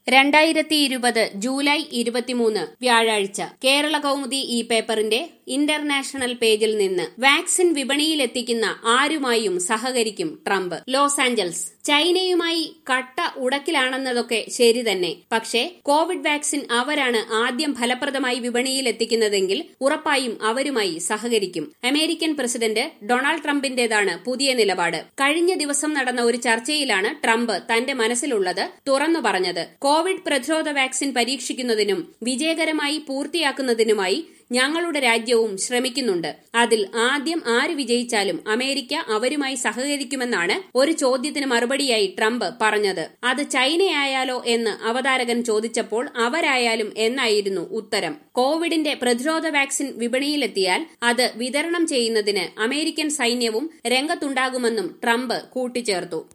രണ്ടായിരത്തി ഇരുപത് ജൂലൈ ഇരുപത്തിമൂന്ന് വ്യാഴാഴ്ച കേരള കൗമുദി ഈ പേപ്പറിന്റെ ഇന്റർനാഷണൽ പേജിൽ നിന്ന് വാക്സിൻ വിപണിയിലെത്തിക്കുന്ന ആരുമായും സഹകരിക്കും ട്രംപ് ലോസ് ആഞ്ചൽസ് ചൈനയുമായി കട്ട ഉടക്കിലാണെന്നതൊക്കെ ശരി തന്നെ പക്ഷേ കോവിഡ് വാക്സിൻ അവരാണ് ആദ്യം ഫലപ്രദമായി വിപണിയിലെത്തിക്കുന്നതെങ്കിൽ ഉറപ്പായും അവരുമായി സഹകരിക്കും അമേരിക്കൻ പ്രസിഡന്റ് ഡൊണാൾഡ് ട്രംപിന്റേതാണ് പുതിയ നിലപാട് കഴിഞ്ഞ ദിവസം നടന്ന ഒരു ചർച്ചയിലാണ് ട്രംപ് തന്റെ മനസ്സിലുള്ളത് തുറന്നു പറഞ്ഞത് കോവിഡ് പ്രതിരോധ വാക്സിൻ പരീക്ഷിക്കുന്നതിനും വിജയകരമായി പൂർത്തിയാക്കുന്നതിനുമായി ഞങ്ങളുടെ രാജ്യവും ശ്രമിക്കുന്നുണ്ട് അതിൽ ആദ്യം ആര് വിജയിച്ചാലും അമേരിക്ക അവരുമായി സഹകരിക്കുമെന്നാണ് ഒരു ചോദ്യത്തിന് മറുപടിയായി ട്രംപ് പറഞ്ഞത് അത് ചൈനയായാലോ എന്ന് അവതാരകൻ ചോദിച്ചപ്പോൾ അവരായാലും എന്നായിരുന്നു ഉത്തരം കോവിഡിന്റെ പ്രതിരോധ വാക്സിൻ വിപണിയിലെത്തിയാൽ അത് വിതരണം ചെയ്യുന്നതിന് അമേരിക്കൻ സൈന്യവും രംഗത്തുണ്ടാകുമെന്നും ട്രംപ് കൂട്ടിച്ചേർത്തു